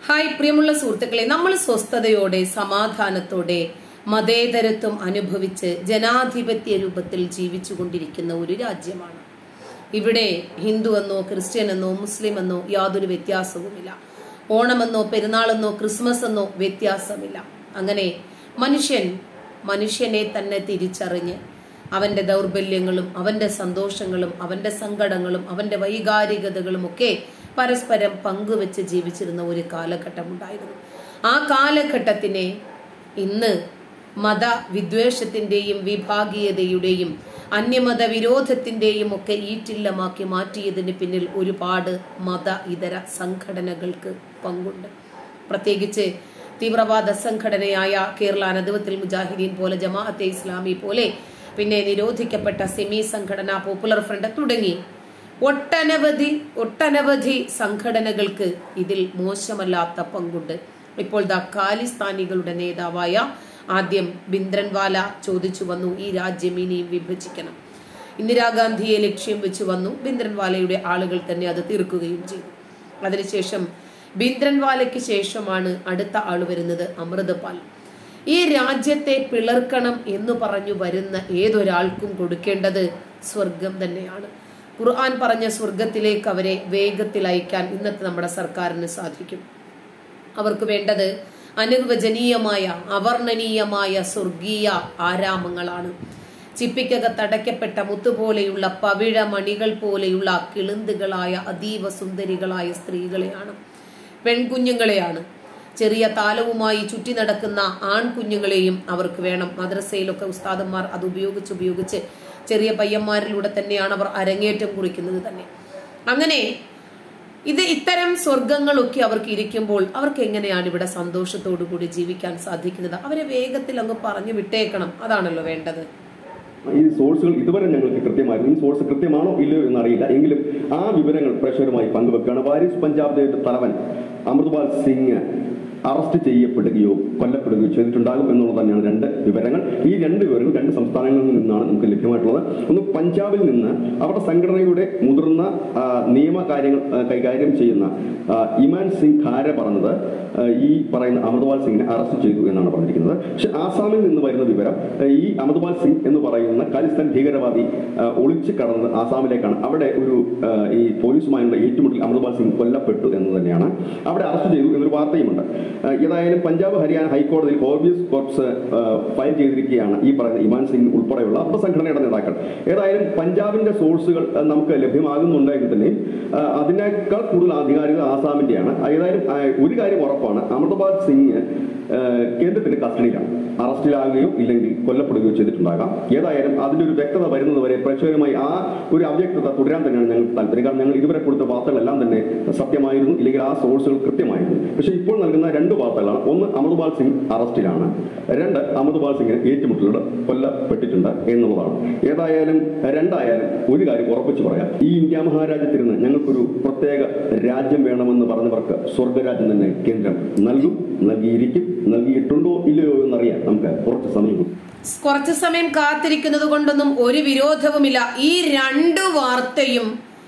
hi പ്രിയമുള്ള സുഹൃത്തുക്കളെ നമ്മൾ സ്വസ്ഥതയോടെ സമാധാനത്തോടെ മതേതരത്വം അനുഭവിച്ച് ജനാധിപത്യ രൂപത്തിൽ ജീവിച്ചുകൊണ്ടിരിക്കുന്ന ഒരു രാജ്യമാണ് ഇവിടെ ഹിന്ദു എന്നോ ക്രിസ്ത്യൻ എന്നോ മുസ്ലിം എന്നോ യാതൊരു വ്യത്യാസവുമില്ല ഓണമെന്നോ പെരുന്നാളെന്നോ ക്രിസ്മസ് എന്നോ വ്യത്യാസമില്ല അങ്ങനെ മനുഷ്യൻ മനുഷ്യനെ തന്നെ തിരിച്ചറിഞ്ഞ് അവന്റെ ദൗർബല്യങ്ങളും അവന്റെ സന്തോഷങ്ങളും അവന്റെ സങ്കടങ്ങളും അവന്റെ വൈകാരികതകളും ഒക്കെ പരസ്പരം പങ്കുവെച്ച് ജീവിച്ചിരുന്ന ഒരു കാലഘട്ടം ഉണ്ടായിരുന്നു ആ കാലഘട്ടത്തിനെ ഇന്ന് മത വിദ്വേഷത്തിന്റെയും വിഭാഗീയതയുടെയും അന്യമത വിരോധത്തിന്റെയും ഒക്കെ ഈറ്റില്ലമാക്കി മാറ്റിയതിന് പിന്നിൽ ഒരുപാട് മത ഇതര സംഘടനകൾക്ക് പങ്കുണ്ട് പ്രത്യേകിച്ച് തീവ്രവാദ സംഘടനയായ കേരള നദുവത്തിൽ മുജാഹിദീൻ പോലെ ജമാഅത്തെ ഇസ്ലാമി പോലെ പിന്നെ നിരോധിക്കപ്പെട്ട സെമി സംഘടന പോപ്പുലർ ഫ്രണ്ട് തുടങ്ങി ഒട്ടനവധി ഒട്ടനവധി സംഘടനകൾക്ക് ഇതിൽ മോശമല്ലാത്ത പങ്കുണ്ട് ഇപ്പോൾ ദ ഖാലിസ്ഥാനികളുടെ നേതാവായ ആദ്യം ബിന്ദ്രൻവാല ചോദിച്ചു വന്നു ഈ രാജ്യം ഇനിയും വിഭജിക്കണം ഇന്ദിരാഗാന്ധിയെ ലക്ഷ്യം വെച്ച് വന്നു ബിന്ദ്രൻവാലയുടെ ആളുകൾ തന്നെ അത് തീർക്കുകയും ചെയ്തു അതിനുശേഷം ബിന്ദ്രൻവാലയ്ക്ക് ശേഷമാണ് അടുത്ത ആൾ വരുന്നത് അമൃതപാൽ ഈ രാജ്യത്തെ പിളർക്കണം എന്ന് പറഞ്ഞു വരുന്ന ഏതൊരാൾക്കും കൊടുക്കേണ്ടത് സ്വർഗം തന്നെയാണ് ഖുർആൻ പറഞ്ഞ സ്വർഗത്തിലേക്ക് അവരെ വേഗത്തിൽ അയക്കാൻ ഇന്നത്തെ നമ്മുടെ സർക്കാരിന് സാധിക്കും അവർക്ക് വേണ്ടത് അനുവചനീയമായ അവർണനീയമായ സ്വർഗീയ ആരാമങ്ങളാണ് ചിപ്പിക്കകത്തടയ്ക്കപ്പെട്ട മുത്തുപോലെയുള്ള പവിഴ മണികൾ പോലെയുള്ള കിളുന്തുകളായ അതീവ സുന്ദരികളായ സ്ത്രീകളെയാണ് പെൺകുഞ്ഞുങ്ങളെയാണ് ചെറിയ താലവുമായി ചുറ്റി നടക്കുന്ന ആൺകുഞ്ഞുങ്ങളെയും അവർക്ക് വേണം മദ്രസയിലൊക്കെ ഉസ്താദന്മാർ അത് ഉപയോഗിച്ച് ഉപയോഗിച്ച് ചെറിയ പയ്യന്മാരിലൂടെ തന്നെയാണ് അവർ അരങ്ങേറ്റം കുറിക്കുന്നത് തന്നെ അങ്ങനെ ഇത് ഇത്തരം സ്വർഗങ്ങളൊക്കെ അവർക്ക് ഇരിക്കുമ്പോൾ അവർക്ക് എങ്ങനെയാണ് ഇവിടെ സന്തോഷത്തോടു കൂടി ജീവിക്കാൻ സാധിക്കുന്നത് അവരെ വേഗത്തിൽ അങ്ങ് പറഞ്ഞു വിട്ടേക്കണം അതാണല്ലോ വേണ്ടത് ഈ സോഴ്സുകൾ ഇതുവരെ ഞങ്ങൾക്ക് കൃത്യമായിരുന്നു ഈ സോഴ്സ് കൃത്യമാണോ ഇല്ലയോ എന്നറിയില്ല എങ്കിലും ആ വിവരങ്ങൾ പ്രേക്ഷകരുമായി പങ്കുവെക്കുകയാണ് വാരിസ് പഞ്ചാബിന്റെ തലവൻ അമൃത്പാൽ സിംഗ് അറസ്റ്റ് ചെയ്യപ്പെടുകയോ കൊല്ലപ്പെടുകയോ ചെയ്തിട്ടുണ്ടാകും എന്നുള്ളത് തന്നെയാണ് രണ്ട് വിവരങ്ങൾ ഈ രണ്ട് വിവരങ്ങൾ രണ്ട് സംസ്ഥാനങ്ങളിൽ നിന്നാണ് നമുക്ക് ലഭ്യമായിട്ടുള്ളത് ഒന്ന് പഞ്ചാബിൽ നിന്ന് അവരുടെ സംഘടനയുടെ മുതിർന്ന ആ, നിയമകാര്യങ്ങൾ ആ, കൈകാര്യം ചെയ്യുന്ന ആ, ഇമാൻ സിംഗ് ഖാര പറഞ്ഞത് ആ, ഈ പറയുന്ന അമൃത്പാൽ സിംഗിനെ അറസ്റ്റ് ചെയ്തു എന്നാണ് പറഞ്ഞിരിക്കുന്നത് പക്ഷെ ആസാമിൽ നിന്ന് വരുന്ന വിവരം ആ, ഈ അമൃത്പാൽ സിംഗ് എന്ന് പറയുന്ന ഖാലിസ്ഥാൻ ഭീകരവാദി ആ, ഒളിച്ചു കടന്നത് ആസാമിലേക്കാണ് അവിടെ ഒരു ആ, ഈ പോലീസുമായുള്ള ഏറ്റുമുട്ടൽ അമൃത്പാൽ സിംഗ് കൊല്ലപ്പെട്ടു എന്ന് തന്നെയാണ് അവിടെ അറസ്റ്റ് ചെയ്തു എന്നൊരു വാർത്തയുമുണ്ട് ആ, ഏതായാലും പഞ്ചാബ് ഹരിയാന ഹൈക്കോടതിയിൽ ഹോബിയസ് കോർപ്സ് ആ, ഫയൽ ചെയ്തിരിക്കുകയാണ് ഈ പറയുന്ന ഇമാൻ സിംഗ് ഉൾപ്പെടെയുള്ള അപ്പ സംഘടനയുടെ നേതാക്കൾ ഏതായാലും പഞ്ചാബിന്റെ സോഴ്സുകൾ ആ, നമുക്ക് ലഭ്യമാകുന്നുണ്ടെങ്കിൽ തന്നെ ആ, അതിനേക്കാൾ കൂടുതൽ ആധികാരികത ആസാമിന്റെയാണ് ഏതായാലും ആ, ഒരു കാര്യം ഉറപ്പാണ് അമൃതപാൽ സിംഗ് ആ, കേന്ദ്രത്തിന്റെ കസ്റ്റഡിയിലാണ് അറസ്റ്റിലാകുകയോ ഇല്ലെങ്കിൽ കൊല്ലപ്പെടുകയോ ചെയ്തിട്ടുണ്ടാകാം ഏതായാലും അതിന്റെ ഒരു വ്യക്തത വരുന്നത് വരെ പ്രേക്ഷകരുമായി ആ ഒരു അവ്യക്തത തുടരാൻ തന്നെയാണ് ഞങ്ങൾക്ക് താല്പര്യം കാരണം ഞങ്ങൾ ഇതുവരെ കൊടുത്ത വാർത്തകളെല്ലാം തന്നെ സത്യമായിരുന്നു ഇല്ലെങ്കിൽ ആ സോഴ്സുകൾ കൃത്യമായിരുന്നു പക്ഷെ ഇപ്പോൾ നൽകുന്ന രണ്ട് വാർത്തകളാണ് ഒന്ന് അമൃത്പാൽ സിംഗ് അറസ്റ്റിലാണ് രണ്ട് അമൃത്പാൽ സിംഗിന് ഏറ്റുമുട്ടലുകൾ കൊല്ലപ്പെട്ടിട്ടുണ്ട് എന്നുള്ളതാണ് ഏതായാലും രണ്ടായാലും ഒരു കാര്യം ഉറപ്പിച്ചു പറയാം ഈ ഇന്ത്യ മഹാരാജ്യത്തിരുന്ന് ഞങ്ങൾക്കൊരു പ്രത്യേക രാജ്യം വേണമെന്ന് പറഞ്ഞവർക്ക് സ്വർഗരാജ്യം തന്നെ കേന്ദ്രം നൽകും നൽകിയിരിക്കും നൽകിയിട്ടുണ്ടോ ഇല്ലയോ എന്നറിയാൻ നമുക്ക് കുറച്ച് സമയം കൊടുക്കും കുറച്ചു സമയം കാത്തിരിക്കുന്നത് കൊണ്ടൊന്നും ഒരു വിരോധവുമില്ല ഈ രണ്ട് വാർത്തയും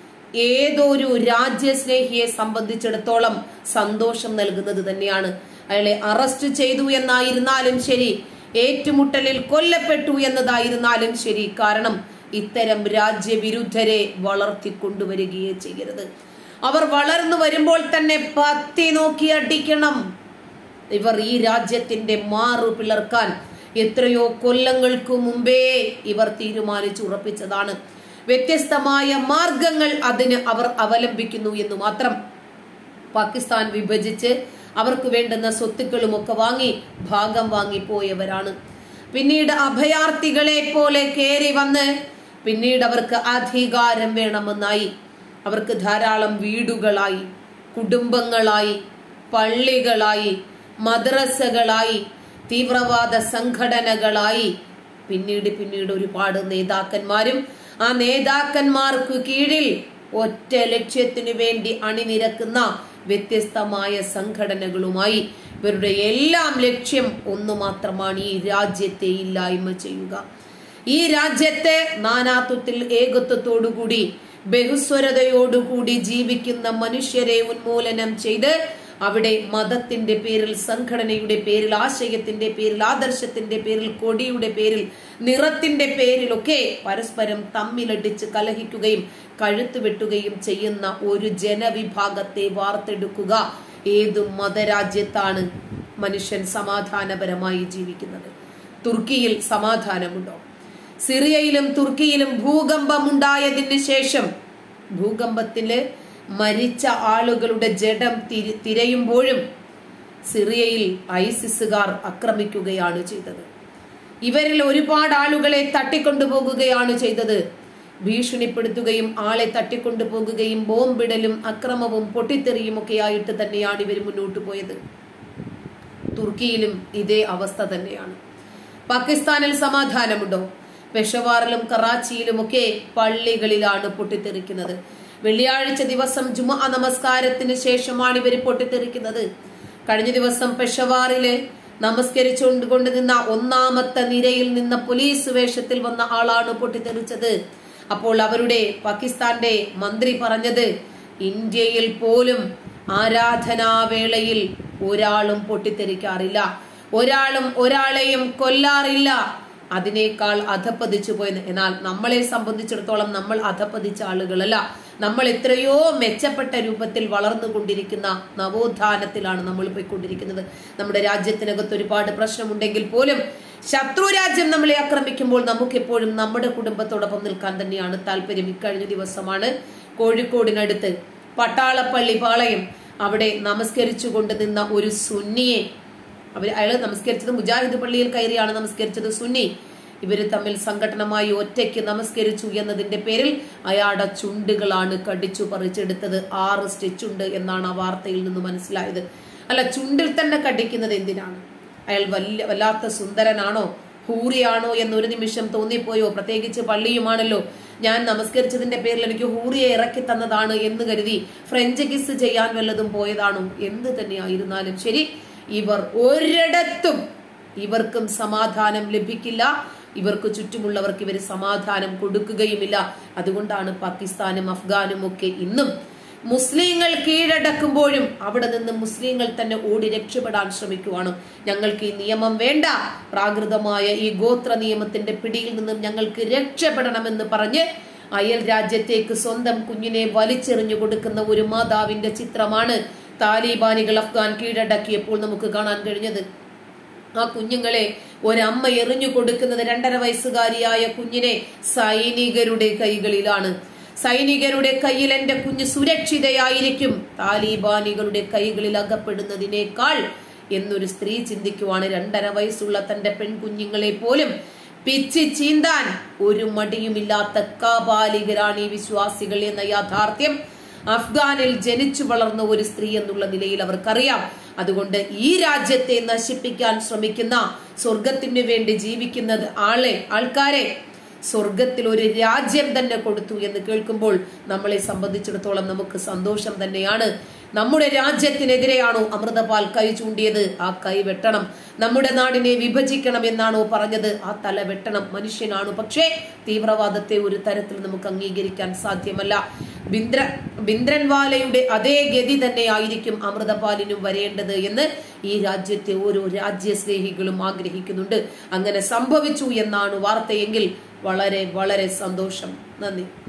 ഏതൊരു രാജ്യസ്നേഹിയെ സംബന്ധിച്ചിടത്തോളം സന്തോഷം നൽകുന്നത് തന്നെയാണ് അയാളെ അറസ്റ്റ് ചെയ്തു എന്നായിരുന്നാലും ശരി ഏറ്റുമുട്ടലിൽ കൊല്ലപ്പെട്ടു എന്നതായിരുന്നാലും ശരി കാരണം ഇത്തരം രാജ്യവിരുദ്ധരെ വളർത്തിക്കൊണ്ടുവരികയേ ചെയ്യരുത് അവർ വളർന്നു വരുമ്പോൾ തന്നെ പത്തി നോക്കി അടിക്കണം ഇവർ ഈ രാജ്യത്തിന്റെ മാറു പിളർക്കാൻ എത്രയോ കൊല്ലങ്ങൾക്ക് മുമ്പേ ഇവർ തീരുമാനിച്ചു ഉറപ്പിച്ചതാണ് വ്യത്യസ്തമായ മാർഗങ്ങൾ അതിന് അവർ അവലംബിക്കുന്നു എന്ന് മാത്രം പാകിസ്ഥാൻ വിഭജിച്ച് അവർക്ക് വേണ്ടുന്ന സ്വത്തുക്കളും ഒക്കെ വാങ്ങി ഭാഗം വാങ്ങി പോയവരാണ് പിന്നീട് അഭയാർത്ഥികളെ പോലെ കയറി വന്ന് പിന്നീട് അവർക്ക് അധികാരം വേണമെന്നായി അവർക്ക് ധാരാളം വീടുകളായി കുടുംബങ്ങളായി പള്ളികളായി മദ്രസകളായി തീവ്രവാദ സംഘടനകളായി പിന്നീട് പിന്നീട് ഒരുപാട് നേതാക്കന്മാരും ആ നേതാക്കന്മാർക്ക് കീഴിൽ ഒറ്റ ലക്ഷ്യത്തിനു വേണ്ടി അണിനിരക്കുന്ന വ്യത്യസ്തമായ സംഘടനകളുമായി ഇവരുടെ എല്ലാം ലക്ഷ്യം ഒന്നു മാത്രമാണ് ഈ രാജ്യത്തെ ഇല്ലായ്മ ചെയ്യുക ഈ രാജ്യത്തെ നാനാത്വത്തിൽ ഏകത്വത്തോടുകൂടി ബഹുസ്വരതയോടുകൂടി ജീവിക്കുന്ന മനുഷ്യരെ ഉന്മൂലനം ചെയ്ത് അവിടെ മതത്തിന്റെ പേരിൽ സംഘടനയുടെ പേരിൽ ആശയത്തിന്റെ പേരിൽ ആദർശത്തിന്റെ പേരിൽ കൊടിയുടെ പേരിൽ നിറത്തിന്റെ പേരിലൊക്കെ പരസ്പരം തമ്മിലടിച്ച് കലഹിക്കുകയും കഴുത്ത് വെട്ടുകയും ചെയ്യുന്ന ഒരു ജനവിഭാഗത്തെ വാർത്തെടുക്കുക ഏതു മതരാജ്യത്താണ് മനുഷ്യൻ സമാധാനപരമായി ജീവിക്കുന്നത് തുർക്കിയിൽ സമാധാനമുണ്ടോ സിറിയയിലും തുർക്കിയിലും ഭൂകമ്പമുണ്ടായതിന് ശേഷം ഭൂകമ്പത്തില് മരിച്ച ആളുകളുടെ ജഡം തിരി തിരയുമ്പോഴും സിറിയയിൽ ഐസിസുകാർ ആക്രമിക്കുകയാണ് ചെയ്തത് ഇവരിൽ ഒരുപാട് ആളുകളെ തട്ടിക്കൊണ്ടുപോകുകയാണ് ചെയ്തത് ഭീഷണിപ്പെടുത്തുകയും ആളെ തട്ടിക്കൊണ്ടുപോകുകയും ബോംബിടലും അക്രമവും പൊട്ടിത്തെറിയും ഒക്കെ ആയിട്ട് തന്നെയാണ് ഇവർ മുന്നോട്ട് പോയത് തുർക്കിയിലും ഇതേ അവസ്ഥ തന്നെയാണ് പാകിസ്ഥാനിൽ സമാധാനമുണ്ടോ പെഷവാറിലും കറാച്ചിയിലുമൊക്കെ പള്ളികളിലാണ് പൊട്ടിത്തെറിക്കുന്നത് വെള്ളിയാഴ്ച ദിവസം ജുമ നമസ്കാരത്തിന് ശേഷമാണ് ഇവർ പൊട്ടിത്തെറിക്കുന്നത് കഴിഞ്ഞ ദിവസം പെഷവാറില് നമസ്കരിച്ചുകൊണ്ട് കൊണ്ട് നിന്ന ഒന്നാമത്തെ നിരയിൽ നിന്ന പോലീസ് വേഷത്തിൽ വന്ന ആളാണ് പൊട്ടിത്തെറിച്ചത് അപ്പോൾ അവരുടെ പാകിസ്ഥാന്റെ മന്ത്രി പറഞ്ഞത് ഇന്ത്യയിൽ പോലും ആരാധനാവേളയിൽ ഒരാളും പൊട്ടിത്തെറിക്കാറില്ല ഒരാളും ഒരാളെയും കൊല്ലാറില്ല അതിനേക്കാൾ അധപ്പതിച്ചു പോയെന്ന് എന്നാൽ നമ്മളെ സംബന്ധിച്ചിടത്തോളം നമ്മൾ അധപ്പതിച്ച ആളുകളല്ല നമ്മൾ എത്രയോ മെച്ചപ്പെട്ട രൂപത്തിൽ വളർന്നുകൊണ്ടിരിക്കുന്ന നവോത്ഥാനത്തിലാണ് നമ്മൾ പോയിക്കൊണ്ടിരിക്കുന്നത് നമ്മുടെ രാജ്യത്തിനകത്ത് ഒരുപാട് പ്രശ്നമുണ്ടെങ്കിൽ പോലും ശത്രു രാജ്യം നമ്മളെ ആക്രമിക്കുമ്പോൾ നമുക്കെപ്പോഴും നമ്മുടെ കുടുംബത്തോടൊപ്പം നിൽക്കാൻ തന്നെയാണ് താല്പര്യം ഇക്കഴിഞ്ഞ ദിവസമാണ് കോഴിക്കോടിനടുത്ത് പട്ടാളപ്പള്ളി പാളയം അവിടെ നമസ്കരിച്ചു കൊണ്ട് നിന്ന ഒരു സുന്നിയെ അവർ അയാൾ നമസ്കരിച്ചത് മുജാഹിദ് പള്ളിയിൽ കയറിയാണ് നമസ്കരിച്ചത് സുന്നി ഇവര് തമ്മിൽ സംഘടനമായി ഒറ്റയ്ക്ക് നമസ്കരിച്ചു എന്നതിന്റെ പേരിൽ അയാളുടെ ചുണ്ടുകളാണ് കടിച്ചു പറിച്ചെടുത്തത് ആറ് സ്റ്റിച്ചുണ്ട് എന്നാണ് ആ വാർത്തയിൽ നിന്ന് മനസ്സിലായത് അല്ല ചുണ്ടിൽ തന്നെ കടിക്കുന്നത് എന്തിനാണ് അയാൾ വല്ല വല്ലാത്ത സുന്ദരനാണോ ഹൂറിയാണോ എന്നൊരു നിമിഷം തോന്നിപ്പോയോ പ്രത്യേകിച്ച് പള്ളിയുമാണല്ലോ ഞാൻ നമസ്കരിച്ചതിന്റെ പേരിൽ എനിക്ക് ഹൂറിയെ ഇറക്കി തന്നതാണ് എന്ന് കരുതി ഫ്രഞ്ച് കിസ് ചെയ്യാൻ വല്ലതും പോയതാണോ എന്ത് തന്നെയായിരുന്നാലും ശരി ഇവർ ഒരിടത്തും ഇവർക്കും സമാധാനം ലഭിക്കില്ല ഇവർക്ക് ചുറ്റുമുള്ളവർക്ക് ഇവർ സമാധാനം കൊടുക്കുകയുമില്ല അതുകൊണ്ടാണ് പാകിസ്ഥാനും അഫ്ഗാനും ഒക്കെ ഇന്നും മുസ്ലിങ്ങൾ കീഴടക്കുമ്പോഴും അവിടെ നിന്ന് മുസ്ലിങ്ങൾ തന്നെ ഓടി രക്ഷപ്പെടാൻ ശ്രമിക്കുവാണ് ഞങ്ങൾക്ക് ഈ നിയമം വേണ്ട പ്രാകൃതമായ ഈ ഗോത്ര നിയമത്തിന്റെ പിടിയിൽ നിന്നും ഞങ്ങൾക്ക് രക്ഷപ്പെടണമെന്ന് പറഞ്ഞ് അയൽ രാജ്യത്തേക്ക് സ്വന്തം കുഞ്ഞിനെ വലിച്ചെറിഞ്ഞു കൊടുക്കുന്ന ഒരു മാതാവിന്റെ ചിത്രമാണ് താലിബാനികൾ അഫ്ഗാൻ കീഴടക്കിയപ്പോൾ നമുക്ക് കാണാൻ കഴിഞ്ഞത് ആ കുഞ്ഞുങ്ങളെ ഒരമ്മ എറിഞ്ഞു കൊടുക്കുന്നത് രണ്ടര വയസ്സുകാരിയായ കുഞ്ഞിനെ സൈനികരുടെ കൈകളിലാണ് സൈനികരുടെ കയ്യിൽ എന്റെ കുഞ്ഞ് സുരക്ഷിതയായിരിക്കും താലിബാനികളുടെ കൈകളിൽ അകപ്പെടുന്നതിനേക്കാൾ എന്നൊരു സ്ത്രീ ചിന്തിക്കുവാണ് രണ്ടര വയസ്സുള്ള തന്റെ പെൺകുഞ്ഞുങ്ങളെ പോലും പിച്ചി ചീന്താൻ ഒരു മടിയുമില്ലാത്ത കാപാലികരാണ് ഈ വിശ്വാസികൾ എന്ന യാഥാർത്ഥ്യം അഫ്ഗാനിൽ ജനിച്ചു വളർന്ന ഒരു സ്ത്രീ എന്നുള്ള നിലയിൽ അവർക്കറിയാം അതുകൊണ്ട് ഈ രാജ്യത്തെ നശിപ്പിക്കാൻ ശ്രമിക്കുന്ന സ്വർഗത്തിന് വേണ്ടി ജീവിക്കുന്നത് ആളെ ആൾക്കാരെ സ്വർഗത്തിൽ ഒരു രാജ്യം തന്നെ കൊടുത്തു എന്ന് കേൾക്കുമ്പോൾ നമ്മളെ സംബന്ധിച്ചിടത്തോളം നമുക്ക് സന്തോഷം തന്നെയാണ് നമ്മുടെ രാജ്യത്തിനെതിരെയാണോ അമൃതപാൽ കൈ ചൂണ്ടിയത് ആ കൈ വെട്ടണം നമ്മുടെ നാടിനെ വിഭജിക്കണം എന്നാണോ പറഞ്ഞത് ആ തല വെട്ടണം മനുഷ്യനാണു പക്ഷേ തീവ്രവാദത്തെ ഒരു തരത്തിൽ നമുക്ക് അംഗീകരിക്കാൻ സാധ്യമല്ല ബിന്ദ്ര ബിന്ദ്രൻവാലയുടെ അതേ ഗതി തന്നെയായിരിക്കും അമൃതപാലിനും വരേണ്ടത് എന്ന് ഈ രാജ്യത്തെ ഓരോ രാജ്യസ്നേഹികളും ആഗ്രഹിക്കുന്നുണ്ട് അങ്ങനെ സംഭവിച്ചു എന്നാണ് വാർത്തയെങ്കിൽ വളരെ വളരെ സന്തോഷം നന്ദി